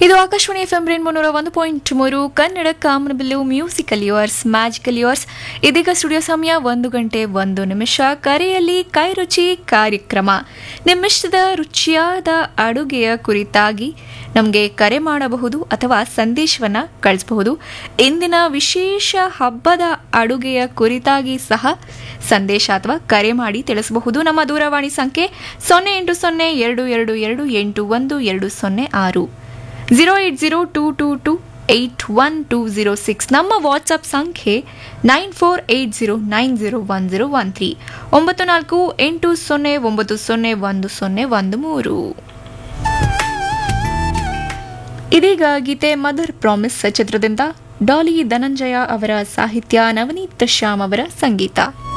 ಇದು Akashvani F M rain ಮುನ್ನೂರ ಒಂದು ಪಾಯಿಂಟ್ ಮೂರು Kannada Kamanabillu musical yours magical yours ಇದೀಗ ಸ್ಟುಡಿಯೋ ಸಮಯ ಒಂದು ಗಂಟೆ ಒಂದು ನಿಮಿಷ ಕರೆಯಲ್ಲಿ ಕೈರುಚಿ ಕಾರ್ಯಕ್ರಮ ನಿಮ್ಮಿಷ್ಟದ ರುಚಿಯಾದ ಅಡುಗೆಯ ಕುರಿತಾಗಿ ನಮಗೆ ಕರೆ ಮಾಡಬಹುದು ಅಥವಾ ಸಂದೇಶವನ್ನ ಕಳಿಸಬಹುದು ಇಂದಿನ ವಿಶೇಷ ಹಬ್ಬದ ಅಡುಗೆಯ ಕುರಿತಾಗಿ ಸಹ ಸಂದೇಶ ಅಥವಾ ಕರೆ ಮಾಡಿ ತಿಳಿಸಬಹುದು ನಮ್ಮ ದೂರವಾಣಿ ಸಂಖ್ಯೆ ಸೊನ್ನೆ ಎಂಟು ಸೊನ್ನೆ ಎರಡು ಎರಡು ಎರಡು ಎಂಟು ಒಂದು ಎರಡು ಸೊನ್ನೆ ಆರು zero eight zero two two two eight one two zero six ನಮ್ಮ ವಾಟ್ಸಪ್ ಸಂಖ್ಯೆ nine four eight zero nine zero one zero one three ಒಂಬತ್ತು ನಾಲ್ಕು ಎಂಟು ಸೊನ್ನೆ ಒಂಬತ್ತು ಸೊನ್ನೆ ಒಂದು ಸೊನ್ನೆ ಒಂದು ಮೂರು ಇದೀಗ ಗೀತೆ ಮದರ್ ಪ್ರಾಮಿಸ್ ಚಿತ್ರದಿಂದ ಡಾಲಿ ಧನಂಜಯ ಅವರ ಸಾಹಿತ್ಯ ನವನೀತ್ ಶ್ಯಾಮ್ ಅವರ ಸಂಗೀತ